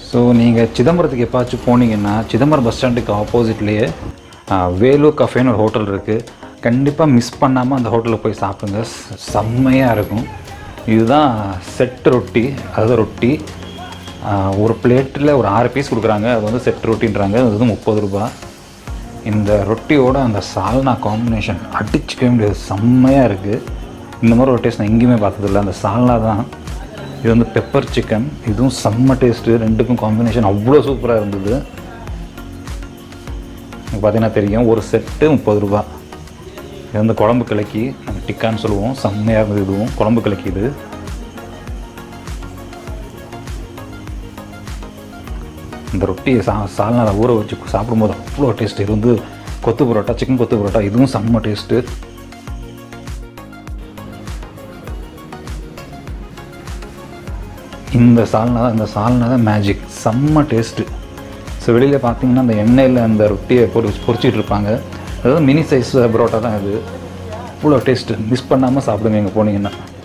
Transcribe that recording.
so நீங்கள் சிதம்பரத்துக்கு எப்பாச்சும் போனீங்கன்னா சிதம்பரம் பஸ் ஸ்டாண்டுக்கு ஆப்போசிட்லேயே வேலூர் கஃபேன்னு ஒரு ஹோட்டல் இருக்குது கண்டிப்பாக மிஸ் பண்ணாமல் அந்த ஹோட்டலில் போய் சாப்பிடுங்க ச- செம்மையாக இருக்கும் இதுதான் செட் ரொட்டி அதாவது ரொட்டி ஆ, ஒரு பிளேட்டில் ஒரு ஆறு பீஸ் கொடுக்குறாங்க அது வந்து செட் ரொட்டின்றாங்க அது வந்து முப்பது ரூபா இந்த ரொட்டியோட அந்த சால்னா காம்பினேஷன் அடிச்சுக்கவே முடியாது செம்மையாக இருக்குது இந்த மாதிரி ஒரு டேஸ்ட் நான் எங்கேயுமே பார்த்ததில்ல அந்த சால்னா தான் இது வந்து பெப்பர் சிக்கன் இதுவும் செம்ம டேஸ்ட்டு ரெண்டுக்கும் காம்பினேஷன் அவ்வளோ சூப்பராக இருந்தது உங்களுக்கு பார்த்தீங்கன்னா தெரியும் ஒரு செட்டு முப்பது ரூபா இது வந்து குழம்பு கிழக்கி நம்ம டிக்கான்னு சொல்லுவோம் செம்மையாக இருந்தது இதுவும் குழம்பு கிழக்கி இது இந்த ரொட்டியை சா சால்னால ஊற வச்சு சாப்பிடும்போது அவ்வளோ டேஸ்ட் இது வந்து கொத்து பரோட்டா சிக்கன் கொத்து பரோட்டா இதுவும் செம்ம டேஸ்ட்டு இந்த சால்னா தான் இந்த சால்னா தான் மேஜிக் செம்ம டேஸ்ட்டு ஸோ வெளியில் பார்த்தீங்கன்னா அந்த எண்ணெயில் அந்த ரொட்டியை பொரி பொரிச்சிட்டு இருப்பாங்க அதாவது மினி சைஸ் பரோட்டா தான் இது இவ்வளோ டேஸ்ட்டு மிஸ் பண்ணாமல் சாப்பிடுங்க இங்கே போனீங்கன்னா